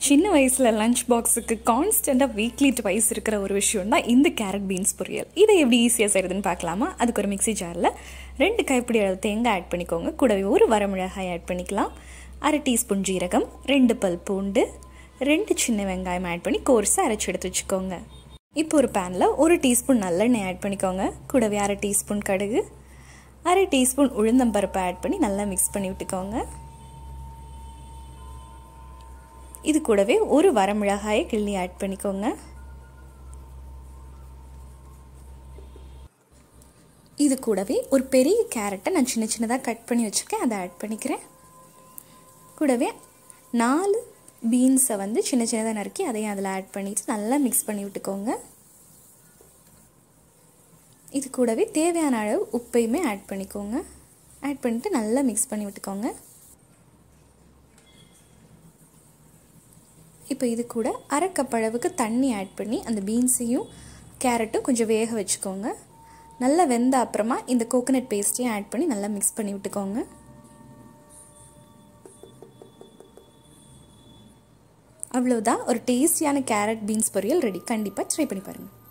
சின்ன வயசில் லஞ்ச் பாக்ஸுக்கு கான்ஸ்டண்ட்டாக வீக்லி ட்வைஸ் இருக்கிற ஒரு விஷயம் தான் இந்த கேரட் பீன்ஸ் பொரியல் இதை எப்படி ஈஸியாக செய்கிறதுன்னு பார்க்கலாமா அதுக்கு ஒரு மிக்ஸி ஜாரில் ரெண்டு கைப்பிடி அளவு தேங்காய் ஆட் பண்ணிக்கோங்க கூடவே ஒரு வரமிளகாய் ஆட் பண்ணிக்கலாம் அரை டீஸ்பூன் ஜீரகம் ரெண்டு பல் பூண்டு ரெண்டு சின்ன வெங்காயம் ஆட் பண்ணி கோர்ஸாக அரைச்சி எடுத்து வச்சுக்கோங்க இப்போ ஒரு பேனில் ஒரு டீஸ்பூன் நல்லெண்ணெய் ஆட் பண்ணிக்கோங்க கூடவே அரை டீஸ்பூன் கடுகு அரை டீஸ்பூன் உளுந்தம்பருப்பை ஆட் பண்ணி நல்லா மிக்ஸ் பண்ணி விட்டுக்கோங்க இது கூடவே ஒரு வரமிளகாயை கிள்ளி ஆட் பண்ணிக்கோங்க இது கூடவே ஒரு பெரிய கேரட்டை நான் சின்ன சின்னதாக கட் பண்ணி வச்சுருக்கேன் அதை ஆட் பண்ணிக்கிறேன் கூடவே நாலு பீன்ஸை வந்து சின்ன சின்னதாக நறுக்கி அதையும் அதில் ஆட் பண்ணிட்டு நல்லா மிக்ஸ் பண்ணி விட்டுக்கோங்க இது கூடவே தேவையான அளவு உப்பையுமே ஆட் பண்ணிக்கோங்க ஆட் பண்ணிவிட்டு நல்லா மிக்ஸ் பண்ணி விட்டுக்கோங்க இப்போ இது கூட அரை கப் அளவுக்கு தண்ணி ஆட் பண்ணி அந்த பீன்ஸையும் கேரட்டும் கொஞ்சம் வேக வச்சுக்கோங்க நல்லா வெந்த அப்புறமா இந்த கோகோனட் பேஸ்ட்டையும் ஆட் பண்ணி நல்லா மிக்ஸ் பண்ணி விட்டுக்கோங்க அவ்வளோதான் ஒரு டேஸ்டியான கேரட் பீன்ஸ் பொரியல் ரெடி கண்டிப்பாக ட்ரை பண்ணி பாருங்கள்